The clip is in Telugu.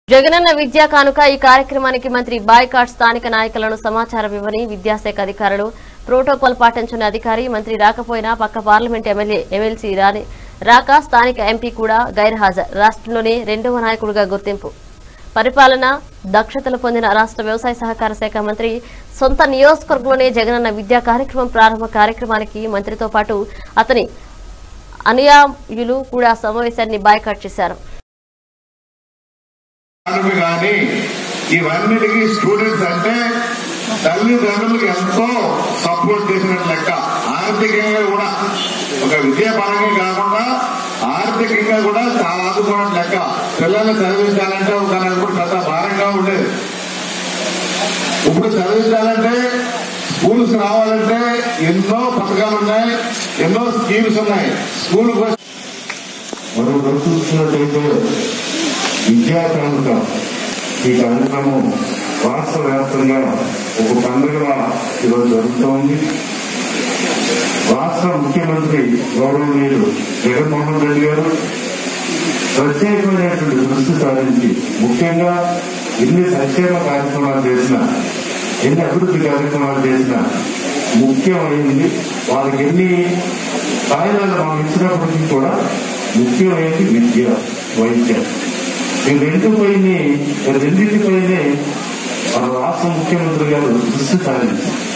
జగనన్న విద్యా కానుక ఈ కార్యక్రమానికి మంత్రి బాయ్కాట్ స్థానిక నాయకులను సమాచారం ఇవ్వని విద్యాశాఖ అధికారులు ప్రోటోకాల్ పాటించిన అధికారి మంత్రి రాకపోయినా పక్క పార్లమెంట్ ఎమ్మెల్యే ఎమ్మెల్సీ రాని రాక స్థానిక ఎంపీ కూడా గైర్హాజరు రాష్ట్రంలోనే రెండవ నాయకుడిగా గుర్తింపు పరిపాలన దక్షతలు పొందిన రాష్ట్ర వ్యవసాయ సహకార శాఖ మంత్రి సొంత నియోజకవర్గంలోనే జగనన్న విద్యా కార్యక్రమం ప్రారంభ కార్యక్రమానికి మంత్రితో పాటు అతని అనుయాయులు కూడా సమావేశాన్ని బాయ్కాట్ చేశారు కానుక కానీ ఇవన్నిటికీ స్టూడెంట్స్ అంటే తల్లిదండ్రులకు ఎంతో సపోర్ట్ చేసినట్టు లెక్క ఆర్థికంగా కూడా ఒక విద్యాపరంగా కాకుండా ఆర్థికంగా కూడా చాలా ఆదుకున్నట్టు లెక్క పిల్లల్ని చదివించాలంటే ఒక నలుగురు పెద్ద భారంగా ఉండేది ఇప్పుడు చదివించాలంటే స్కూల్స్ రావాలంటే ఎన్నో పథకాలు ఉన్నాయి ఎన్నో స్కీమ్స్ ఉన్నాయి స్కూల్ మనం గుర్తుంచినట్టయితే విద్యా కానుక ఈ కార్యక్రమం రాష్ట్ర వ్యాప్తంగా ఒక పండుగ ఈరోజు జరుగుతోంది రాష్ట్ర ముఖ్యమంత్రి గౌరవనీయులు జగన్మోహన్ రెడ్డి గారు ప్రత్యేకమైనటువంటి దృష్టి సారించి ముఖ్యంగా ఎన్ని సంక్షేమ కార్యక్రమాలు చేసినా ఎన్ని అభివృద్ధి కార్యక్రమాలు చేసినా ముఖ్యమైనది వాళ్ళకి ఎన్ని కాయిదాలు మనం ఇచ్చినప్పటికీ కూడా ముఖ్యమైనది విద్య వైద్యం ఈ రెండు పైనే రెండింటిపైనే మన రాష్ట్ర ముఖ్యమంత్రి గారు దృష్టి సారించారు